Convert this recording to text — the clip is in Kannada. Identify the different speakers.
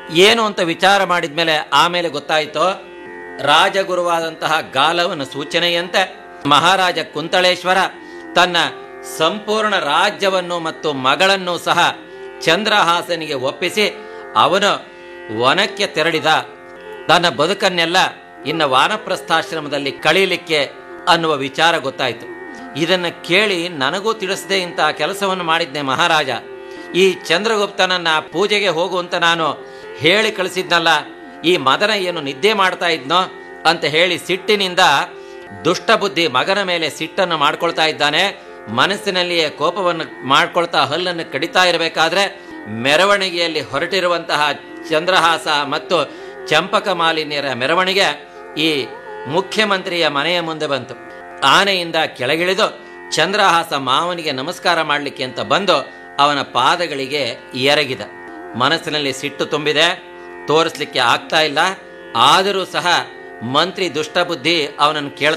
Speaker 1: ಏನು ಅಂತ ವಿಚಾರ ಮಾಡಿದ್ಮೇಲೆ ಆಮೇಲೆ ಗೊತ್ತಾಯಿತು ರಾಜಗುರುವಾದಂತಹ ಗಾಲವನ ಸೂಚನೆಯಂತೆ ಮಹಾರಾಜ ಕುಂತಳೇಶ್ವರ ತನ್ನ ಸಂಪೂರ್ಣ ರಾಜ್ಯವನ್ನು ಮತ್ತು ಮಗಳನ್ನು ಸಹ ಚಂದ್ರಹಾಸನಿಗೆ ಒಪ್ಪಿಸಿ ಅವನು ವನಕ್ಕೆ ತೆರಳಿದ ತನ್ನ ಬದುಕನ್ನೆಲ್ಲ ಇನ್ನು ವಾನಪ್ರಸ್ಥಾಶ್ರಮದಲ್ಲಿ ಕಳೀಲಿಕ್ಕೆ ಅನ್ನುವ ವಿಚಾರ ಗೊತ್ತಾಯಿತು ಇದನ್ನು ಕೇಳಿ ನನಗೂ ತಿಳಿಸದೆ ಇಂತಹ ಕೆಲಸವನ್ನು ಮಾಡಿದ್ದೆ ಮಹಾರಾಜ ಈ ಚಂದ್ರಗುಪ್ತನನ್ನ ಪೂಜೆಗೆ ಹೋಗು ಅಂತ ನಾನು ಹೇಳಿ ಕಳಿಸಿದ್ನಲ್ಲ ಈ ಮದನ ಏನು ನಿದ್ದೆ ಮಾಡ್ತಾ ಇದ್ನೋ ಅಂತ ಹೇಳಿ ಸಿಟ್ಟಿನಿಂದ ದುಷ್ಟಬುದ್ಧಿ ಮಗನ ಮೇಲೆ ಸಿಟ್ಟನ್ನು ಮಾಡ್ಕೊಳ್ತಾ ಇದ್ದಾನೆ ಮನಸ್ಸಿನಲ್ಲಿಯೇ ಕೋಪವನ್ನು ಮಾಡ್ಕೊಳ್ತಾ ಹಲ್ಲನ್ನು ಕಡಿತಾ ಇರಬೇಕಾದ್ರೆ ಮೆರವಣಿಗೆಯಲ್ಲಿ ಹೊರಟಿರುವಂತಹ ಚಂದ್ರಹಾಸ ಮತ್ತು ಚಂಪಕ ಮಾಲಿನ್ಯರ ಮೆರವಣಿಗೆ ಈ ಮುಖ್ಯಮಂತ್ರಿಯ ಮನೆಯ ಮುಂದೆ ಬಂತು ಆನೆಯಿಂದ ಕೆಳಗಿಳಿದು ಚಂದ್ರಹಾಸ ಮಾವನಿಗೆ ನಮಸ್ಕಾರ ಮಾಡಲಿಕ್ಕೆ ಅಂತ ಬಂದು ಅವನ ಪಾದಗಳಿಗೆ ಎರಗಿದ ಮನಸ್ಸಿನಲ್ಲಿ ಸಿಟ್ಟು ತುಂಬಿದೆ ತೋರಿಸ್ಲಿಕ್ಕೆ ಆಗ್ತಾ ಇಲ್ಲ ಆದರೂ ಸಹ ಮಂತ್ರಿ ದುಷ್ಟಬುದ್ಧಿ ಅವನನ್ನು ಕೇಳ್ತಾ